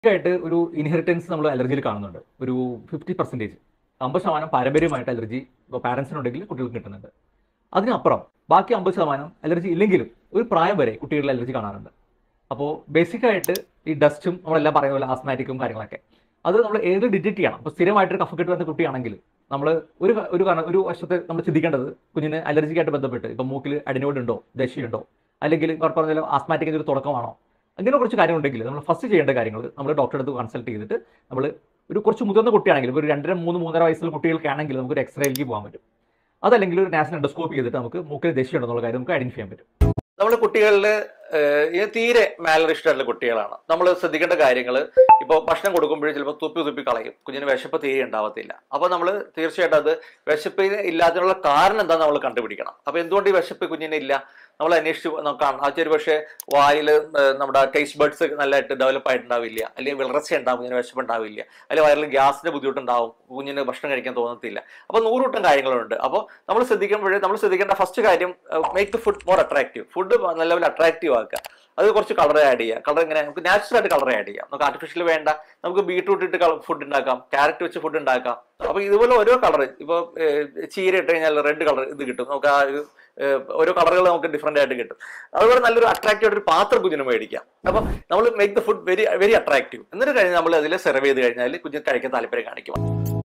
ആയിട്ട് ഒരു ഇൻഹെറിറ്റൻസ് നമ്മൾ അലർജിയിൽ കാണുന്നുണ്ട് ഒരു ഫിഫ്റ്റി പെർസെൻറ്റേജ് അമ്പത് ശതമാനം പാരമ്പര്യമായിട്ട് അലർജി ഇപ്പോൾ പാരൻസിനുണ്ടെങ്കിൽ കുട്ടികൾക്ക് കിട്ടുന്നുണ്ട് അതിനപ്പുറം ബാക്കി അമ്പത് ശതമാനം അലർജി ഇല്ലെങ്കിലും ഒരു പ്രായം വരെ കുട്ടികളിൽ അലർജി കാണാറുണ്ട് അപ്പോൾ ബേസിക്കായിട്ട് ഈ ഡസ്റ്റും നമ്മളെല്ലാം പറയുന്ന പോലെ ആസ്മാറ്റിക്കും കാര്യങ്ങളൊക്കെ അത് നമ്മൾ ഏത് ഡിറ്റക്ട് ചെയ്യണം ഇപ്പോൾ സ്ഥിരമായിട്ടൊരു കഫക്കെട്ട് വന്ന കുട്ടിയാണെങ്കിൽ നമ്മൾ ഒരു ക- ഒരു കാരണം ഒരു വശത്ത് നമ്മൾ ചിന്തിക്കേണ്ടത് കുഞ്ഞിന് അലർജിക്കായിട്ട് ബന്ധപ്പെട്ട് ഇപ്പം മൂക്കിൽ അഡിനോയിഡ് ഉണ്ടോ ദശയുണ്ടോ അല്ലെങ്കിൽ ഇവർ പറഞ്ഞ ആസ്മാറ്റിക്കിൻ്റെ ഒരു തുടക്കമാണോ അങ്ങനെ കുറച്ച് കാര്യങ്ങളുണ്ടെങ്കിൽ നമ്മൾ ഫസ്റ്റ് ചെയ്യേണ്ട കാര്യങ്ങൾ നമ്മൾ ഡോക്ടറെ അടുത്ത് കൺസൾട്ട് ചെയ്തിട്ട് നമ്മൾ ഒരു കുറച്ച് മുതിർന്ന കുട്ടിയാണെങ്കിൽ ഒരു രണ്ടര മൂന്ന് മൂന്നര വയസ്സുള്ള കുട്ടികൾക്കാണെങ്കിൽ നമുക്ക് ഒരു എക്സ്റേയിലേക്ക് പോകാൻ പറ്റും അതല്ലെങ്കിൽ ഒരു നാഷണൽ എൻഡോസ്കോപ്പ് ചെയ്തിട്ട് നമുക്ക് മൂക്കിൽ ദശയുണ്ടെന്നുള്ള കാര്യം നമുക്ക് ഐഡന്റിഫൈ ചെയ്യാൻ പറ്റും നമ്മൾ കുട്ടികളിൽ തീരെ മാലറിഷ്ടമുള്ള കുട്ടികളാണ് നമ്മൾ ശ്രദ്ധിക്കേണ്ട കാര്യങ്ങൾ ഇപ്പോൾ ഭക്ഷണം കൊടുക്കുമ്പോഴേ ചിലപ്പോൾ തുപ്പി തുപ്പി കളയും കുഞ്ഞിന് വിശപ്പ് തീരെ ഉണ്ടാവത്തില്ല അപ്പോൾ നമ്മൾ തീർച്ചയായിട്ടും അത് വിശപ്പ് ഇല്ലാത്തതിനുള്ള കാരണം എന്താണെന്ന് നമ്മൾ കണ്ടുപിടിക്കണം അപ്പോൾ എന്തുകൊണ്ട് ഈ വിശപ്പ് കുഞ്ഞിന് ഇല്ല നമ്മൾ അന്വേഷിച്ച് നോക്കാം അത് ഒരു പക്ഷേ വായിൽ നമ്മുടെ ടേസ്റ്റ് ബഡ്സ് നല്ലതായിട്ട് ഡെവലപ്പ് ആയിട്ടുണ്ടാവില്ല അല്ലെങ്കിൽ വിളർച്ച ഉണ്ടാവും കുഞ്ഞിന് വിശപ്പ് ഉണ്ടാവില്ല അല്ലെങ്കിൽ വയറിൽ ഗ്യാസിന്റെ ബുദ്ധിമുട്ടുണ്ടാവും കുഞ്ഞിന് ഭക്ഷണം കഴിക്കാൻ തോന്നത്തില്ല അപ്പോൾ നൂറുകൂട്ടം കാര്യങ്ങളുണ്ട് അപ്പോൾ നമ്മൾ ശ്രദ്ധിക്കുമ്പോഴേ നമ്മൾ ശ്രദ്ധിക്കേണ്ട ഫസ്റ്റ് കാര്യം make the food more attractive food നല്ല പോലെ അട്രാക്റ്റീവ് ആക്കുക അത് കുറച്ച് കളർ ആഡ് ചെയ്യുക കളർ ഇങ്ങനെ നമുക്ക് നാച്ചുറൽ ആയിട്ട് കളർ ആഡ് ചെയ്യാം നമുക്ക് ആർട്ടിഫിഷ്യൽ വേണ്ട നമുക്ക് ബീട്രൂട്ട് ഇട്ട് ഫുഡ് ഉണ്ടാക്കാം ക്യാരറ്റ് വെച്ച് ഫുഡ് ഉണ്ടാക്കാം അപ്പൊ ഇതുപോലെ ഓരോ കളർ ഇപ്പോൾ ചീര ഇട്ട് കഴിഞ്ഞാൽ റെഡ് കളർ ഇത് കിട്ടും നമുക്ക് ആ ഒരു ഏഹ്, ഓരോ കളറുകൾ നമുക്ക് ഡിഫറെന്റ് ആയിട്ട് കിട്ടും അതുപോലെ നല്ലൊരു അട്രാക്റ്റീവ് ആയിട്ട് ഒരു പാത്രം കുഞ്ഞിന് മേടിക്കാം അപ്പൊ നമ്മൾ make the food very very attractive എന്നിട്ട് കഴിഞ്ഞ് നമ്മൾ അതിൽ സെർവ് ചെയ്ത് കഴിഞ്ഞാൽ കുഞ്ഞിന് കഴിക്കാൻ താല്പര്യം കാണിക്കും